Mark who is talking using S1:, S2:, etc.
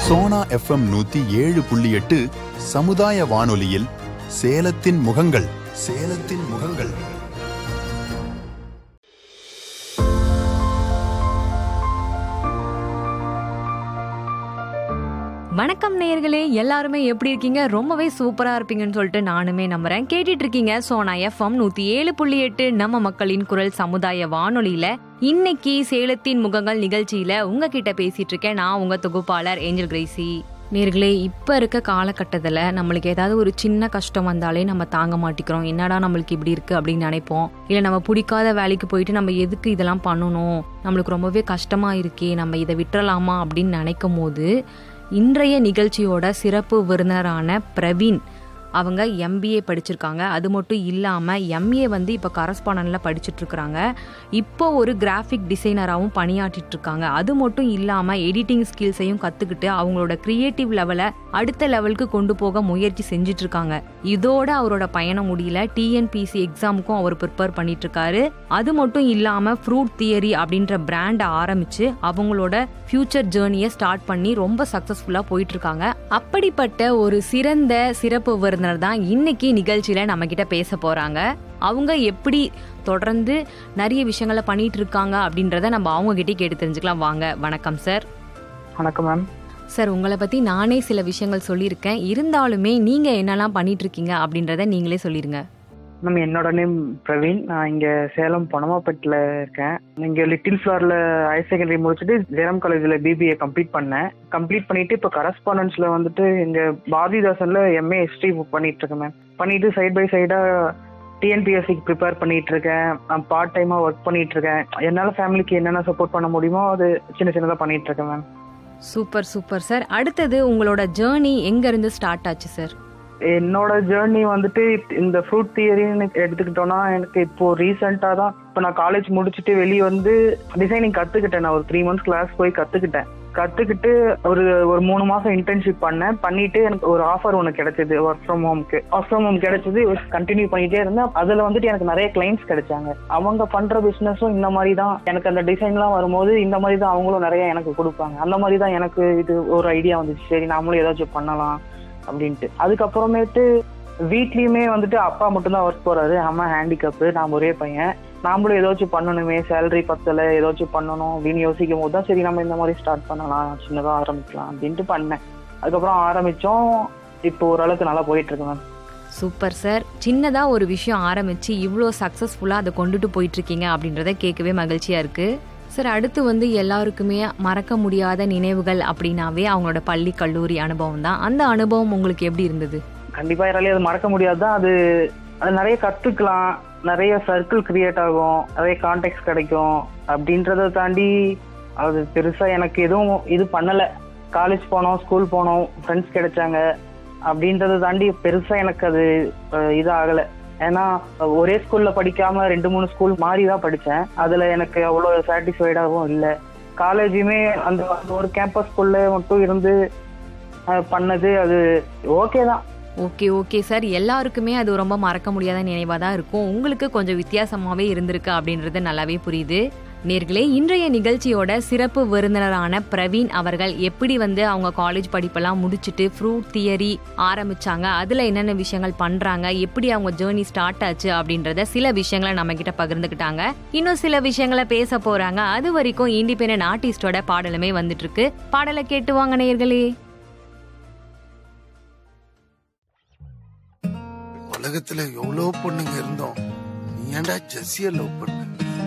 S1: Sona FM நூத்தி ஏழு புள்ளி எட்டு சமுதாய வானொலியில் சேலத்தின் முகங்கள் சேலத்தின் முகங்கள்
S2: வணக்கம் நேயர்களே எல்லாருமே எப்படி இருக்கீங்க ரொம்பவே சூப்பரா இருப்பீங்கன்னு சொல்லிட்டு நானுமே நம்புறேன் கேட்டுட்டு இருக்கீங்க சோனா எஃப்எம் நூத்தி ஏழு புள்ளி எட்டு நம்ம மக்களின் குரல் சமுதாய வானொலியில இன்னைக்கு சேலத்தின் முகங்கள் நிகழ்ச்சியில உங்ககிட்ட பேசிட்டு இருக்கேன் நான் உங்க தொகுப்பாளர் ஏஞ்சல் கிரேசி நேர்களே இப்போ இருக்க காலகட்டத்தில் நம்மளுக்கு ஏதாவது ஒரு சின்ன கஷ்டம் வந்தாலே நம்ம தாங்க மாட்டிக்கிறோம் என்னடா நம்மளுக்கு இப்படி இருக்கு அப்படின்னு நினைப்போம் இல்லை நம்ம பிடிக்காத வேலைக்கு போயிட்டு நம்ம எதுக்கு இதெல்லாம் பண்ணணும் நம்மளுக்கு ரொம்பவே கஷ்டமா இருக்கே நம்ம இதை விட்டுறலாமா அப்படின்னு நினைக்கும் போது இன்றைய நிகழ்ச்சியோட சிறப்பு விருந்தினரான பிரவீன் அவங்க எம்பிஏ படிச்சிருக்காங்க அது மட்டும் இல்லாமல் எம்ஏ வந்து இப்போ கரஸ்பாண்டனில் படிச்சுட்டு இருக்கிறாங்க இப்போ ஒரு கிராஃபிக் டிசைனராகவும் பணியாற்றிட்டு இருக்காங்க அது மட்டும் இல்லாமல் எடிட்டிங் ஸ்கில்ஸையும் கற்றுக்கிட்டு அவங்களோட க்ரியேட்டிவ் லெவலை அடுத்த லெவலுக்கு கொண்டு போக முயற்சி செஞ்சுட்டு இருக்காங்க இதோட அவரோட பயணம் முடியல டிஎன்பிசி எக்ஸாமுக்கும் அவர் ப்ரிப்பேர் பண்ணிட்டு இருக்காரு அது மட்டும் இல்லாமல் ஃப்ரூட் தியரி அப்படின்ற பிராண்டை ஆரம்பிச்சு அவங்களோட ஃபியூச்சர் ஜேர்னியை ஸ்டார்ட் பண்ணி ரொம்ப சக்ஸஸ்ஃபுல்லாக போயிட்டு இருக்காங்க அப்படிப்பட்ட ஒரு சிறந்த சிறப்பு விருந்தினர் தான் இன்னைக்கு நிகழ்ச்சியில் நம்ம கிட்ட பேச போறாங்க அவங்க எப்படி தொடர்ந்து நிறைய விஷயங்களை பண்ணிட்டு இருக்காங்க அப்படின்றத நம்ம அவங்க கிட்டே கேட்டு தெரிஞ்சுக்கலாம் வாங்க வணக்கம் சார்
S3: வணக்கம் மேம்
S2: சார் உங்களை பத்தி நானே சில விஷயங்கள் சொல்லியிருக்கேன் இருந்தாலுமே நீங்க என்னெல்லாம் பண்ணிட்டு இருக்கீங்க அப்படின்றத நீங்களே சொல்லிருங்க
S3: மேம் என்னோட நேம் பிரவீன் நான் இங்க சேலம் பொனமாப்பேட்டில் இருக்கேன் இங்க லிட்டில் ஃபிளார்ல ஹையர் செகண்டரி முடிச்சுட்டு ஜெரம் காலேஜ்ல பிபிஏ கம்ப்ளீட் பண்ணேன் கம்ப்ளீட் பண்ணிட்டு இப்போ கரஸ்பாண்டன்ஸ்ல வந்துட்டு இங்க பாரதிதாசன்ல எம்ஏ ஹிஸ்டரி பண்ணிட்டு இருக்கேன் மேம் பண்ணிட்டு சைட் பை சைடா டிஎன்பிஎஸ்சிக்கு ப்ரிப்பேர் பண்ணிட்டு இருக்கேன் நான் பார்ட் டைமா ஒர்க் பண்ணிட்டு இருக்கேன் என்னால ஃபேமிலிக்கு என்னென்ன சப்போர்ட் பண்ண முடியுமோ அது சின்ன சின்னதா பண்ணிட்டு இருக்கேன் மேம்
S2: சூப்பர் சூப்பர் சார் அடுத்தது உங்களோட ஜேர்னி எங்க இருந்து ஸ்டார்ட் ஆச்சு சார்
S3: என்னோட ஜேர்னி வந்துட்டு இந்த ஃப்ரூட் தியரின்னு எடுத்துக்கிட்டோம்னா எனக்கு இப்போ ரீசெண்டாக தான் இப்போ நான் காலேஜ் முடிச்சுட்டு வெளியே வந்து டிசைனிங் கற்றுக்கிட்டேன் நான் ஒரு த்ரீ மந்த்ஸ் கிளாஸ் போய் கற்றுக்கிட்டேன் கற்றுக்கிட்டு ஒரு ஒரு மூணு மாதம் இன்டர்ன்ஷிப் பண்ணேன் பண்ணிட்டு எனக்கு ஒரு ஆஃபர் ஒன்று கிடைச்சது ஒர்க் ஃப்ரம் ஹோம்க்கு ஒர்க் ஃப்ரம் ஹோம் கிடைச்சது கண்டினியூ பண்ணிட்டே இருந்தேன் அதில் வந்துட்டு எனக்கு நிறைய கிளைண்ட்ஸ் கிடைச்சாங்க அவங்க பண்ணுற பிஸ்னஸும் இந்த மாதிரி தான் எனக்கு அந்த டிசைன்லாம் வரும்போது இந்த மாதிரி தான் அவங்களும் நிறைய எனக்கு கொடுப்பாங்க அந்த மாதிரி தான் எனக்கு இது ஒரு ஐடியா வந்துச்சு சரி நாமளும் ஏதாச்சும் பண்ணலாம் அப்படின்ட்டு அதுக்கப்புறமேட்டு வீட்லயுமே வந்துட்டு அப்பா மட்டும்தான் ஒர்க் போறாரு அம்மா ஹேண்டிகப்பு நான் ஒரே பையன் நாமளும் ஏதாச்சும் பண்ணணுமே சேலரி பத்தல ஏதாச்சும் பண்ணணும் அப்படின்னு யோசிக்கும் போது தான் சரி நம்ம இந்த மாதிரி ஸ்டார்ட் பண்ணலாம் சின்னதாக ஆரம்பிக்கலாம் அப்படின்ட்டு பண்ணேன் அதுக்கப்புறம் ஆரம்பிச்சோம் இப்போ ஓரளவுக்கு நல்லா போயிட்டு இருக்கு மேம்
S2: சூப்பர் சார் சின்னதா ஒரு விஷயம் ஆரம்பிச்சு இவ்வளோ சக்ஸஸ்ஃபுல்லாக அதை கொண்டுட்டு போயிட்டு இருக்கீங்க அப்படின்றத கேட்கவே மகிழ்ச்சியா இருக்கு சார் அடுத்து வந்து எல்லாருக்குமே மறக்க முடியாத நினைவுகள் அப்படின்னாவே அவங்களோட பள்ளி கல்லூரி அனுபவம் தான் அந்த அனுபவம் உங்களுக்கு எப்படி இருந்தது
S3: கண்டிப்பா யாராலையும் அது மறக்க முடியாது தான் அது அது நிறைய கத்துக்கலாம் நிறைய சர்க்கிள் கிரியேட் ஆகும் நிறைய கான்டாக்ட்ஸ் கிடைக்கும் அப்படின்றத தாண்டி அது பெருசா எனக்கு எதுவும் இது பண்ணல காலேஜ் போனோம் ஸ்கூல் போனோம் ஃப்ரெண்ட்ஸ் கிடைச்சாங்க அப்படின்றத தாண்டி பெருசா எனக்கு அது அஹ், இது ஆகல ஏன்னா ஒரே ஸ்கூல்ல படிக்காம ரெண்டு மூணு ஸ்கூல் மாறி தான் படிச்சேன் அதுல எனக்கு அவ்வளோ சாட்டிஸ்ஃபைடாகவும் இல்லை காலேஜுமே அந்த அந்த ஒரு கேம்பஸ் ஸ்கூல்ல மட்டும் இருந்து அஹ், பண்ணது அது ஓகே தான்
S2: ஓகே ஓகே சார் எல்லாருக்குமே அது ரொம்ப மறக்க முடியாத நினைவாக தான் இருக்கும் உங்களுக்கு கொஞ்சம் வித்தியாசமாகவே இருந்திருக்கு அப்படின்றது நல்லாவே புரியுது நேர்களே இன்றைய நிகழ்ச்சியோட சிறப்பு விருந்தினரான பிரவீன் அவர்கள் எப்படி வந்து அவங்க காலேஜ் படிப்பெல்லாம் முடிச்சுட்டு ஃப்ரூட் தியரி ஆரம்பிச்சாங்க அதில் என்னென்ன விஷயங்கள் பண்ணுறாங்க எப்படி அவங்க ஜேர்னி ஸ்டார்ட் ஆச்சு அப்படின்றத சில விஷயங்களை நம்ம கிட்ட பகிர்ந்துக்கிட்டாங்க இன்னும் சில விஷயங்களை பேச போறாங்க அது வரைக்கும் இண்டிபெண்டன்ட் ஆர்டிஸ்டோட பாடலுமே வந்துட்டு இருக்கு பாடலை கேட்டு வாங்க நேயர்களே
S4: உலகத்துல எவ்வளவு பொண்ணுங்க இருந்தோம் நீ ஏன்டா ஜெஸ்ஸிய லவ் பண்ண